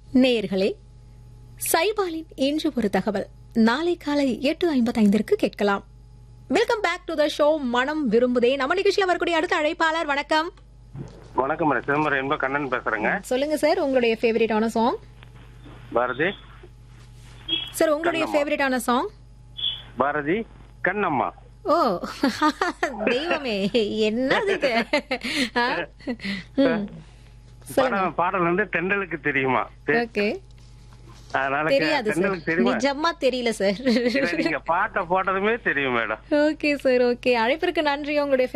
நேயர்களே சைபாலின் இன்று ஒரு தகவல் நாளை காலை எட்டு ஐம்பத்தைந்திற்கு கேட்கலாம் welcome back to the show மனம் விரும்புதே நம்ம நிகழ்ச்சியில வரக்கூடிய அடுத்த அழைப்பாளர் வணக்கம் வணக்கம் மேடம் சிதம்பரம் என்ப கண்ணன் பேசுறேங்க சொல்லுங்க சார் உங்களுடைய ஃபேவரட்டான சாங் பாரதி சார் உங்களுடைய ஃபேவரட்டான சாங் பாரதி கண்ணம்மா ஓ தெய்வமே என்னது இது ஆ? ம். பாடல் பாடல் வந்து தெண்டலுக்கு தெரியுமா தெ- ஓகே அதனால கே- தெரியாது சார் தெண்டலுக்கு தெரியுமா நிஜமா தெரியல சார் இல்ல, நீங்க பாட்டை போட்டதுமே தெரியும் மேடம் ஓகே சார் ஓகே அழைப்பிற்கு நன்றி உங்களுடைய